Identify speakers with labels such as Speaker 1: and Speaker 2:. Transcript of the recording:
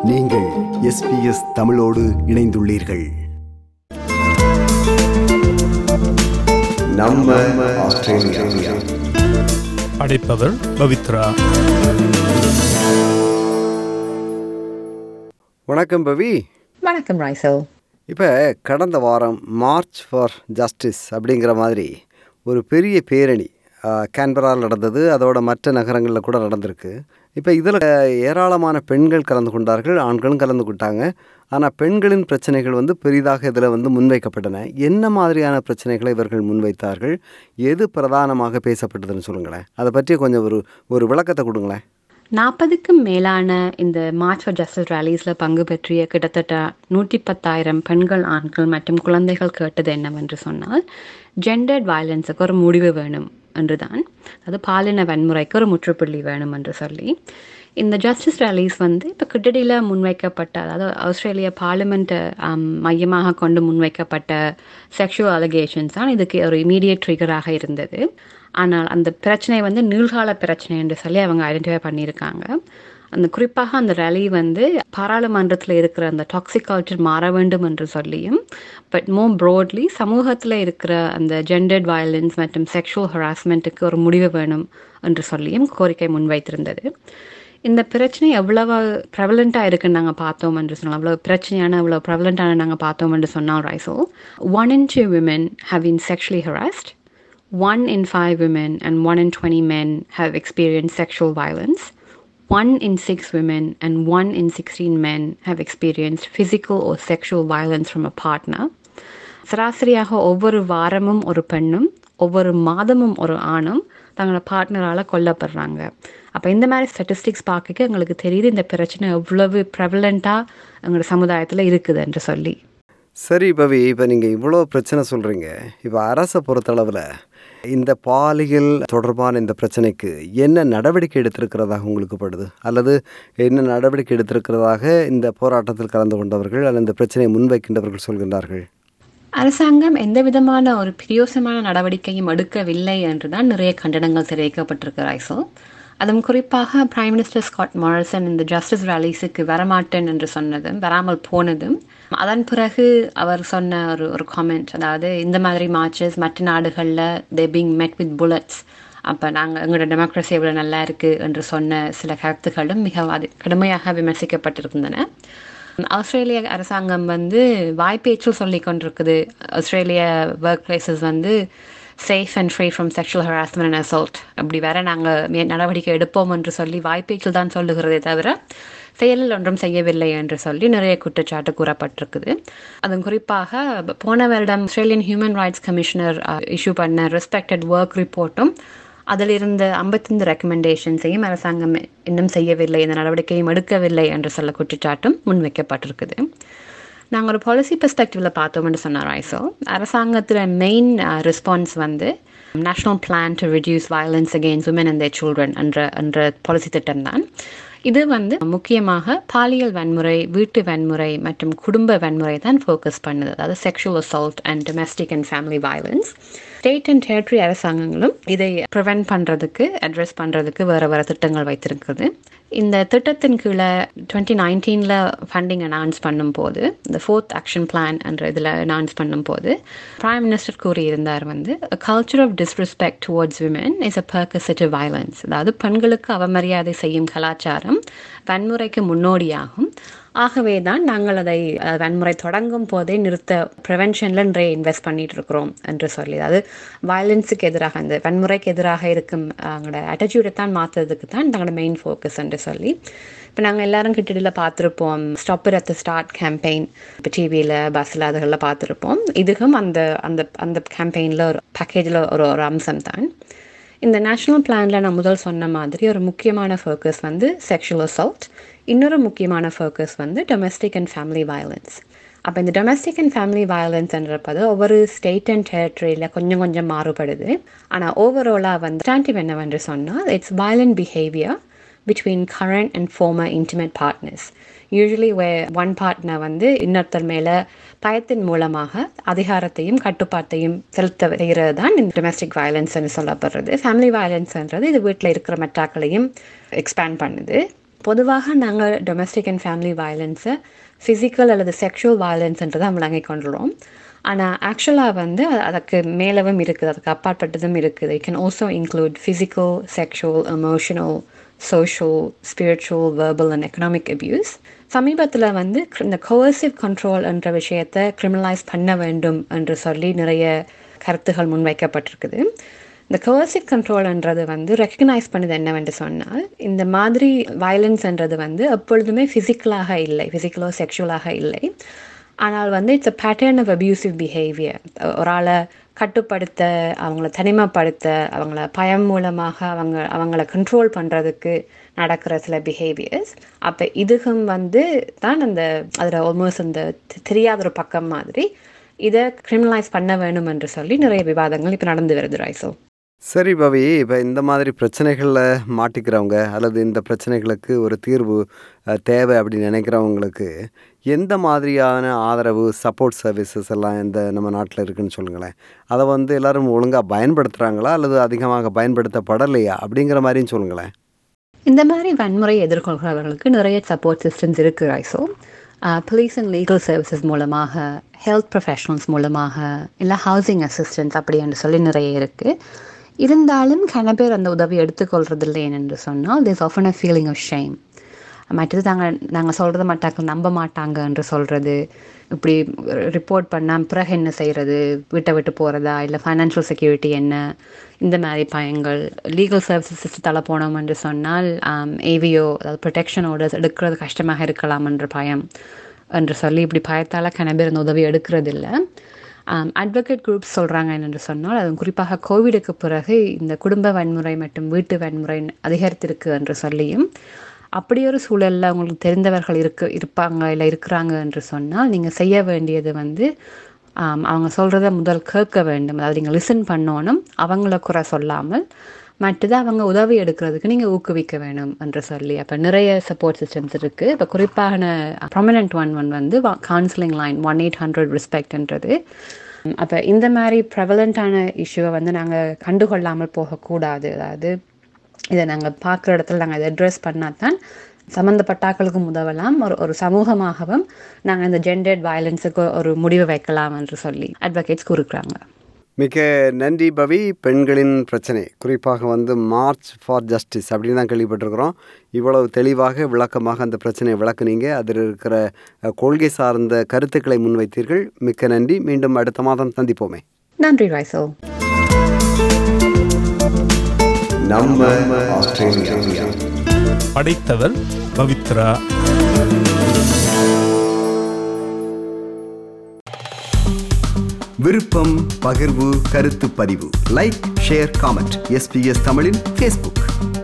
Speaker 1: நீங்கள் எஸ்பிஎஸ் தமிழோடு இணைந்துள்ளீர்கள் நம்ம ஆஸ்திரேலியா
Speaker 2: படைப்பவர் பவித்ரா
Speaker 3: வணக்கம் பவி
Speaker 4: வணக்கம் ராய்சல்
Speaker 3: இப்போ கடந்த வாரம் மார்ச் ஃபார் ஜஸ்டிஸ் அப்படிங்கிற மாதிரி ஒரு பெரிய பேரணி கேன்பரால் நடந்தது அதோட மற்ற நகரங்களில் கூட நடந்திருக்கு இப்போ இதில் ஏராளமான பெண்கள் கலந்து கொண்டார்கள் ஆண்களும் கலந்து கொண்டாங்க ஆனால் பெண்களின் பிரச்சனைகள் வந்து பெரிதாக இதில் வந்து முன்வைக்கப்பட்டன என்ன மாதிரியான பிரச்சனைகளை இவர்கள் முன்வைத்தார்கள் எது பிரதானமாக பேசப்பட்டதுன்னு சொல்லுங்களேன் அதை பற்றி கொஞ்சம் ஒரு ஒரு விளக்கத்தை கொடுங்களேன்
Speaker 4: நாற்பதுக்கும் மேலான இந்த மார்ச் ஃபார் ஜஸ்டிஸ் ரேலிஸில் பங்கு பெற்றிய கிட்டத்தட்ட நூற்றி பத்தாயிரம் பெண்கள் ஆண்கள் மற்றும் குழந்தைகள் கேட்டது என்னவென்று சொன்னால் ஜெண்டர்ட் வயலன்ஸுக்கு ஒரு முடிவு வேணும் என்றுதான் அது பாலின வன்முறைக்கு ஒரு முற்றுப்புள்ளி வேணும் என்று சொல்லி இந்த ஜஸ்டிஸ் ரேலிஸ் வந்து இப்போ கிட்டடியில் முன்வைக்கப்பட்ட அதாவது ஆஸ்திரேலியா பார்லிமெண்ட்டை மையமாக கொண்டு முன்வைக்கப்பட்ட செக்ஷுவல் அலிகேஷன்ஸ் தான் இதுக்கு ஒரு இமீடியட் ட்ரிகராக இருந்தது ஆனால் அந்த பிரச்சனை வந்து நீள்கால பிரச்சனை என்று சொல்லி அவங்க ஐடென்டிஃபை பண்ணியிருக்காங்க அந்த குறிப்பாக அந்த ரேலி வந்து பாராளுமன்றத்தில் இருக்கிற அந்த டாக்ஸிக் கல்ச்சர் மாற வேண்டும் என்று சொல்லியும் பட் மோர் ப்ராட்லி சமூகத்தில் இருக்கிற அந்த ஜெண்டர்ட் வயலன்ஸ் மற்றும் செக்ஷுவல் ஹராஸ்மெண்ட்டுக்கு ஒரு முடிவு வேணும் என்று சொல்லியும் கோரிக்கை முன்வைத்திருந்தது இந்த பிரச்சனை எவ்வளவு ப்ரெவலண்ட்டாக இருக்குன்னு நாங்கள் பார்த்தோம் என்று சொன்னால் அவ்வளோ பிரச்சனையான அவ்வளோ ப்ரெவலண்ட்டான நாங்கள் பார்த்தோம் என்று சொன்னால் ரைசோ one in two women have been sexually harassed one in five women and one in 20 men have experienced sexual violence. One in six women and one in 16 men have experienced physical or sexual violence from a partner. சராசரியாக ஒவ்வொரு வாரமும் ஒரு பெண்ணும் ஒவ்வொரு மாதமும் ஒரு ஆணும் தங்களோட பார்ட்னரால் கொல்லப்படுறாங்க அப்போ இந்த மாதிரி ஸ்டாட்டிஸ்டிக்ஸ் பார்க்க எங்களுக்கு தெரியுது இந்த பிரச்சனை எவ்வளவு ப்ரெவலண்ட்டாக எங்களோட சமுதாயத்தில் இருக்குது என்று சொல்லி
Speaker 3: சரி பவி இப்போ நீங்கள் இவ்வளோ பிரச்சனை சொல்கிறீங்க இப்போ அரசை பொறுத்தளவில் இந்த பாலியல் தொடர்பான இந்த பிரச்சனைக்கு என்ன நடவடிக்கை எடுத்திருக்கிறதாக உங்களுக்கு படுது அல்லது என்ன நடவடிக்கை எடுத்திருக்கிறதாக இந்த போராட்டத்தில் கலந்து கொண்டவர்கள் அல்லது இந்த பிரச்சனையை முன்வைக்கின்றவர்கள் சொல்கின்றார்கள்
Speaker 4: அரசாங்கம் எந்த விதமான ஒரு பிரியோசமான நடவடிக்கையும் எடுக்கவில்லை என்றுதான் நிறைய கண்டனங்கள் தெரிவிக்கப்பட்டிருக்கு ரைசோ அதுவும் குறிப்பாக பிரைம் மினிஸ்டர் ஸ்காட் மாரிசன் இந்த ஜஸ்டிஸ் ரேலிஸுக்கு வரமாட்டேன் என்று சொன்னதும் வராமல் போனதும் அதன் பிறகு அவர் சொன்ன ஒரு ஒரு காமெண்ட் அதாவது இந்த மாதிரி மார்ச்சஸ் மற்ற நாடுகளில் they being met with bullets அப்போ நாங்கள் எங்களோட டெமோக்ரஸி எவ்வளோ நல்லா இருக்குது என்று சொன்ன சில கருத்துக்களும் மிக அது கடுமையாக விமர்சிக்கப்பட்டிருக்கின்றன ஆஸ்திரேலிய அரசாங்கம் வந்து வாய்ப்பேச்சு சொல்லி கொண்டிருக்குது ஆஸ்திரேலிய ஒர்க் பிளேசஸ் வந்து safe and free from sexual harassment and assault அப்படி வேற நாங்கள் நடவடிக்கை எடுப்போம் என்று சொல்லி வாய்ப்பேச்சில் தான் சொல்லுகிறதே தவிர செயலில் ஒன்றும் செய்யவில்லை என்று சொல்லி நிறைய குற்றச்சாட்டு கூறப்பட்டிருக்குது அதுவும் குறிப்பாக போன வருடம் Australian human rights commissioner issue பண்ண ரெஸ்பெக்டட் ஒர்க் ரிப்போர்ட்டும் அதில் இருந்த ஐம்பத்தைந்து ரெக்கமெண்டேஷன்ஸையும் அரசாங்கம் இன்னும் செய்யவில்லை இந்த நடவடிக்கையும் எடுக்கவில்லை என்று சொல்ல குற்றச்சாட்டும் முன்வைக்கப்பட்டிருக்குது நாங்கள் ஒரு பாலிசி பெர்ஸ்பெக்டிவில் பார்த்தோம்னு சொன்னார் ஐசோ அரசாங்கத்தில் மெயின் ரெஸ்பான்ஸ் வந்து national plan to reduce violence against women and their children என்ற என்ற பாலிசி திட்டம் தான் இது வந்து முக்கியமாக பாலியல் வன்முறை வீட்டு வன்முறை மற்றும் குடும்ப வன்முறை தான் ஃபோக்கஸ் பண்ணுது அதாவது sexual assault and domestic and family violence state and territory அரசாங்கங்களும் இதை ப்ரிவென்ட் பண்ணுறதுக்கு அட்ரஸ் பண்ணுறதுக்கு வேறு வேறு திட்டங்கள் வைத்திருக்குது இந்த திட்டத்தின் கீழே டுவெண்ட்டி நைன்டீனில் ஃபண்டிங் அனௌன்ஸ் பண்ணும்போது இந்த ஃபோர்த் ஆக்ஷன் பிளான் என்ற இதில் அனௌன்ஸ் பண்ணும்போது பிரைம் மினிஸ்டர் கூறியிருந்தார் வந்து culture of disrespect towards women is a pervasive violence அதாவது பெண்களுக்கு அவமரியாதை செய்யும் கலாச்சாரம் வன்முறைக்கு முன்னோடியாகும் ஆகவே தான் நாங்கள் அதை வன்முறை தொடங்கும் போதே நிறுத்த ப்ரிவென்ஷனில் நிறைய இன்வெஸ்ட் பண்ணிட்டு இருக்கிறோம் என்று சொல்லி அதாவது வயலன்ஸுக்கு எதிராக இந்த வன்முறைக்கு எதிராக இருக்கும் அவங்களோட அட்டிடியூடை தான் மாற்றுறதுக்கு தான் தங்களோட மெயின் ஃபோக்கஸ் என்று சொல்லி இப்போ நாங்கள் எல்லாரும் கிட்டடியில் பார்த்துருப்போம் stop it at the start campaign இப்போ டிவியில் பஸ்ஸில் அதுகளில் பார்த்துருப்போம் இதுவும் அந்த அந்த அந்த கேம்பெயினில் ஒரு பேக்கேஜில் ஒரு ஒரு அம்சம் தான் இந்த நேஷ்னல் பிளானில் நான் முதல் சொன்ன மாதிரி ஒரு முக்கியமான ஃபோக்கஸ் வந்து செக்ஷுவல் அசால்ட் இன்னொரு முக்கியமான ஃபோக்கஸ் வந்து டொமெஸ்டிக் அண்ட் ஃபேமிலி வயலன்ஸ் அப்போ இந்த டொமெஸ்டிக் அண்ட் ஃபேமிலி வயலன்ஸ்ன்றப்பது ஒவ்வொரு ஸ்டேட் அண்ட் டெரிட்டரியில் கொஞ்சம் கொஞ்சம் மாறுபடுது ஆனால் ஓவராலாக வந்து ஸ்டாண்டிவ் என்னவென்று சொன்னால் it's violent behaviour between current and former intimate partners usually where one partner வந்து இன்னொருத்தர் மேலே பயத்தின் மூலமாக அதிகாரத்தையும் கட்டுப்பாட்டையும் செலுத்த செய்கிறது தான் இந்த டொமெஸ்டிக் வயலன்ஸ்னு சொல்லப்படுறது ஃபேமிலி வயலன்ஸ்ன்றது இது வீட்டில் இருக்கிற மெட்டாக்களையும் எக்ஸ்பேண்ட் பண்ணுது பொதுவாக நாங்கள் டொமஸ்டிக் அண்ட் ஃபேமிலி வயலன்ஸை ஃபிசிக்கல் அல்லது செக்ஷுவல் வயலன்ஸ்ன்றதை விளங்கிக் கொண்டுள்ளோம் ஆனால் ஆக்சுவலாக வந்து அ- அதுக்கு மேலவும் இருக்குது அதுக்கு அப்பாற்பட்டதும் இருக்குது it can also include physical sexual emotional social spiritual verbal and economic abuse சமீபத்தில் வந்து cr- இந்த கோவர்சிவ் கண்ட்ரோல் என்ற விஷயத்தை கிரிமினலைஸ் பண்ண வேண்டும் என்று சொல்லி நிறைய கருத்துகள் முன்வைக்கப்பட்டிருக்குது இந்த கோவர்சிவ் கண்ட்ரோல்ன்றது வந்து ரெக்கக்னைஸ் பண்ணுது என்னவென்று சொன்னால் இந்த மாதிரி வயலன்ஸ்ன்றது வந்து எப்பொழுதுமே ஃபிசிக்கலாக இல்லை ஃபிசிக்கலோ செக்ஷுவலாக இல்லை ஆனால் வந்து it's a pattern of abusive behaviour ஒரு ஆளை கட்டுப்படுத்த அவங்கள தனிமைப்படுத்த அவங்கள பயம் மூலமாக அவங்க அவங்கள கண்ட்ரோல் பண்ணுறதுக்கு நடக்கிற சில பிஹேவியர்ஸ் அப்போ இதுகும் வந்து தான் அந்த அதில் ஆல்மோஸ்ட் அந்த தெ- தெரியாத ஒரு பக்கம் மாதிரி இதை கிரிமினலைஸ் பண்ண வேணும் என்று சொல்லி நிறைய விவாதங்கள் இப்போ நடந்து வருது ரைசோ
Speaker 3: சரி பவி இப்போ இந்த மாதிரி பிரச்சனைகளில் மாட்டிக்கிறவங்க அல்லது இந்த பிரச்சனைகளுக்கு ஒரு தீர்வு அஹ், தேவை அப்படின்னு நினைக்கிறவங்களுக்கு எந்த மாதிரியான ஆதரவு சப்போர்ட் சர்வீசஸ் எல்லாம் இந்த நம்ம நாட்டில் இருக்குன்னு சொல்லுங்களேன் அதை வந்து எல்லாரும் ஒழுங்காக பயன்படுத்துகிறாங்களா அல்லது அதிகமாக பயன்படுத்தப்படலையா அப்படிங்கிற மாதிரியும் சொல்லுங்களேன்
Speaker 4: இந்த மாதிரி வன்முறை எதிர்கொள்கிறவர்களுக்கு நிறைய சப்போர்ட் சிஸ்டம்ஸ் இருக்குது ரைசோ police அண்ட் லீகல் சர்வீசஸ் மூலமாக ஹெல்த் ப்ரொஃபஷனல்ஸ் மூலமாக இல்லை ஹவுசிங் அசிஸ்டன்ஸ் அப்படி என்று சொல்லி நிறைய இருக்குது இருந்தாலும் கன பேர் அந்த உதவி எடுத்துக்கொள்றதில்லை என்று சொன்னால் this often a feeling of shame மற்றது நாங்கள் நாங்கள் சொல்கிறத மாட்டாக்கள் நம்ப மாட்டாங்க என்று சொல்கிறது இப்படி ரிப்போர்ட் பண்ணால் பிறகு என்ன செய்கிறது வீட்டை விட்டு போகிறதா இல்லை ஃபைனான்ஷியல் செக்யூரிட்டி என்ன இந்த மாதிரி பயங்கள் லீகல் சர்வீசஸ் தலை போனோம் என்று சொன்னால் ஏவியோ அதாவது ப்ரொடெக்ஷன் ஆர்டர்ஸ் எடுக்கிறது கஷ்டமாக இருக்கலாம் என்ற பயம் என்று சொல்லி இப்படி பயத்தால் கன பேர் இந்த உதவி எடுக்கிறதில்ல அட்வொகேட் குரூப்ஸ் சொல்கிறாங்க என்னென்று சொன்னால் அது குறிப்பாக கோவிடுக்கு பிறகு இந்த குடும்ப வன்முறை மற்றும் வீட்டு வன்முறை அதிகரித்திருக்கு என்று சொல்லியும் அப்படி ஒரு சூழலில் உங்களுக்கு தெரிந்தவர்கள் இருக்கு இருப்பாங்க இல்லை இருக்கிறாங்க என்று சொன்னால் நீங்கள் செய்ய வேண்டியது வந்து ஆம், அவங்க சொல்கிறத முதல் கேட்க வேண்டும் அதாவது நீங்கள் லிசன் பண்ணணும் அவங்கள குறை சொல்லாமல் மற்றது அவங்க உதவி எடுக்கிறதுக்கு நீங்கள் ஊக்குவிக்க வேணும் என்று சொல்லி அப்போ நிறைய சப்போர்ட் சிஸ்டம்ஸ் இருக்குது இப்போ குறிப்பான ப்ரொமினன்ட் ஒன் ஒன் வந்து counselling line one eight hundred ரெஸ்பெக்ட்ன்றது அப்போ இந்த மாதிரி ப்ரெவலண்ட்டான இஷ்யூவை வந்து நாங்கள் கண்டுகொள்ளாமல் போகக்கூடாது அதாவது இதை நாங்கள் பார்க்குற இடத்துல நாங்கள் இதை அட்ரெஸ் பண்ணால் தான் சம்மந்தப்பட்டாக்களுக்கும் உதவலாம் ஒரு ஒரு சமூகமாகவும் நாங்கள் இந்த ஜெண்டர்ட் வயலன்ஸுக்கு ஒரு முடிவு வைக்கலாம் என்று சொல்லி அட்வொகேட்ஸ் கூறுக்கிறாங்க
Speaker 3: மிக்க நன்றி பவி பெண்களின் பிரச்சனை குறிப்பாக வந்து மார்ச் ஃபார் ஜஸ்டிஸ் அப்படின்னு தான் கேள்விப்பட்டிருக்கிறோம் இவ்வளவு தெளிவாக விளக்கமாக அந்த பிரச்சனையை விளக்குனீங்க அதில் இருக்கிற அஹ், கொள்கை சார்ந்த கருத்துக்களை முன்வைத்தீர்கள் மிக்க நன்றி மீண்டும் அடுத்த மாதம் சந்திப்போமே
Speaker 4: நன்றி ரைசோ
Speaker 1: நம்ம ஆஸ்திரேலியா
Speaker 2: படைத்தவர் பவித்ரா
Speaker 1: விருப்பம் பகிர்வு கருத்து பதிவு லைக் ஷேர் காமெண்ட் எஸ்பிஎஸ் தமிழின் ஃபேஸ்புக்